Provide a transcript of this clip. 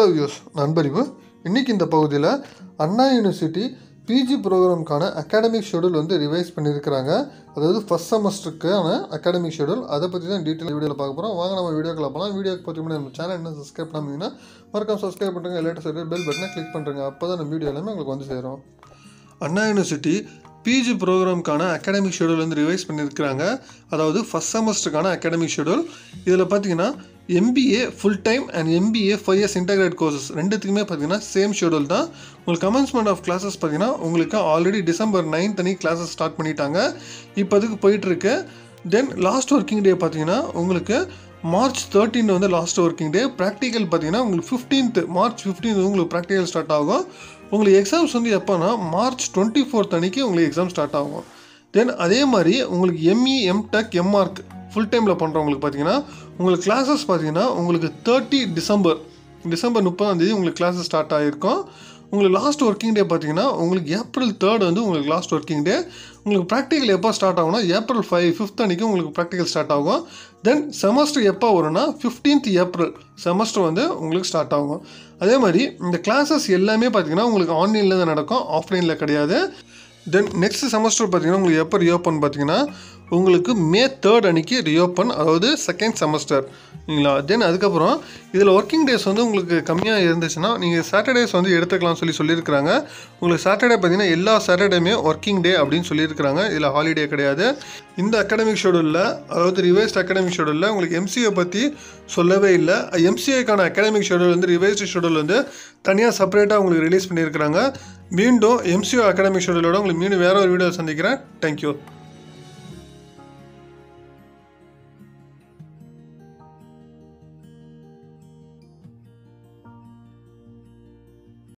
views நண்பறிவு இன்றைக்கி இந்த பகுதியில் அண்ணா யூனிவர்சிட்டி பிஜி ப்ரோக்ராம்க்கான அகாடமிக் ஷெடியூல் வந்து ரிவைஸ் பண்ணியிருக்கிறாங்க அதாவது ஃபஸ்ட் செமஸ்டருக்கான அகாடமிக் ஷெடியூல் அதை பற்றி தான் டீட்டெயில் வீடியோவில் பார்க்க போகிறோம் வாங்க நம்ம வீடியோக்குள்ள போகலாம் வீடியோக்கு பற்றி முன்னாடி நம்ம சேனல் என்ன சப்ஸ்கிரைப் பண்ணாமீங்கன்னா மறக்காம சப்ஸ்கிரைப் பண்ணுறங்க லேட்டஸ்ட் பெல் பட்டனை கிளிக் பண்ணுறங்க அப்போ தான் நம்ம வீடியோ எல்லாமே உங்களுக்கு வந்து சேரும் அண்ணா யூனிவர்சிட்டி பிஜி ப்ரோக்ராம்க்கான அகாடமிக் ஷெடியூல் வந்து ரிவைஸ் பண்ணியிருக்கிறாங்க அதாவது ஃபஸ்ட் செமஸ்டருக்கான அகாடமிக் ஷெடியூல் இதில் பார்த்தீங்கன்னா MBA full time and MBA five years integrate courses ரெண்டுத்துக்குமே பார்த்தீங்கன்னா சேம் ஷெடியூல் தான் உங்களுக்கு கமென்ஸ்மெண்ட் ஆஃப் கிளாஸஸ் பார்த்தீங்கன்னா உங்களுக்கு ஆல்ரெடி டிசம்பர் நைன்த் அன்னைக்கு கிளாஸஸ் ஸ்டார்ட் பண்ணிட்டாங்க இப்போதுக்கு போயிட்டுருக்கு தென் லாஸ்ட் ஒர்க்கிங் டே பார்த்தீங்கன்னா உங்களுக்கு மார்ச் தேர்ட்டீன் வந்து லாஸ்ட் ஒர்க்கிங் டே ப்ராக்டிக்கல் பார்த்தீங்கன்னா உங்களுக்கு ஃபிஃப்டீன்த் மார்ச் ஃபிஃப்டீன்த் உங்களுக்கு ப்ராக்டிக்கல் ஸ்டார்ட் ஆகும் உங்களுக்கு எக்ஸாம்ஸ் வந்து எப்போனா மார்ச் டுவெண்ட்டி ஃபோர்த் அன்னைக்கு உங்களுக்கு எக்ஸாம் ஸ்டார்ட் ஆகும் தென் அதே மாதிரி உங்களுக்கு எம்இ எம்டெக் எம்ஆர்க் ஃபுல் டைமில் பண்ணுறவங்களுக்கு பார்த்தீங்கன்னா உங்களுக்கு கிளாஸஸ் பார்த்தீங்கன்னா உங்களுக்கு தேர்ட்டி டிசம்பர் டிசம்பர் முப்பதாம் தேதி உங்களுக்கு கிளாஸஸ் ஸ்டார்ட் ஆகிருக்கும் உங்களுக்கு லாஸ்ட் ஒர்க்கிங் டே பார்த்தீங்கன்னா உங்களுக்கு ஏப்ரல் தேர்ட் வந்து உங்களுக்கு லாஸ்ட் ஒர்க்கிங் டே உங்களுக்கு ப்ராக்டிக்கல் எப்போ ஸ்டார்ட் ஆகும்னா ஏப்ரல் ஃபைவ் ஃபிஃப்த் அன்றைக்கி உங்களுக்கு ப்ராக்டிக்கல் ஸ்டார்ட் ஆகும் தென் செமஸ்டர் எப்போ வரும்னா ஃபிஃப்டீன்த் ஏப்ரல் செமஸ்டர் வந்து உங்களுக்கு ஸ்டார்ட் ஆகும் அதே மாதிரி இந்த கிளாஸஸ் எல்லாமே பார்த்தீங்கன்னா உங்களுக்கு ஆன்லைனில் தான் நடக்கும் ஆஃப்லைனில் கிடையாது தென் நெக்ஸ்ட் செமஸ்டர் பார்த்தீங்கன்னா உங்களுக்கு எப்போ ரியோப்பன் பார்த்தீங்கன்னா உங்களுக்கு மே தேர்ட் அன்னைக்கு ரியோப்பன் அதாவது செகண்ட் செமஸ்டர் சரிங்களா தென் அதுக்கப்புறம் இதில் ஒர்க்கிங் டேஸ் வந்து உங்களுக்கு கம்மியாக இருந்துச்சுன்னா நீங்கள் சாட்டர்டேஸ் வந்து எடுத்துக்கலாம்னு சொல்லி சொல்லியிருக்கிறாங்க உங்களுக்கு சாட்டர்டே பார்த்தீங்கன்னா எல்லா சாட்டர்டேமே ஒர்க்கிங் டே அப்படின்னு சொல்லியிருக்கிறாங்க இதில் ஹாலிடே கிடையாது இந்த அகாடமிக் ஷெடியூலில் அதாவது ரிவைஸ்ட் அகாடமிக் ஷெடியூலில் உங்களுக்கு எம்சிஏ பற்றி சொல்லவே இல்லை எம்சிஏக்கான அகாடமிக் ஷெடியூல் வந்து ரிவைஸ்டு ஷெடியூல் வந்து தனியாக செப்பரேட்டாக உங்களுக்கு ரிலீஸ் பண்ணியிருக்கிறாங்க மீண்டும் எம்சிஓ அகாடமிக் ஷெடியூலோட உங்களுக்கு மீண்டும் வேற ஒரு வீடியோ சந்திக்கிறேன் தேங்க்யூ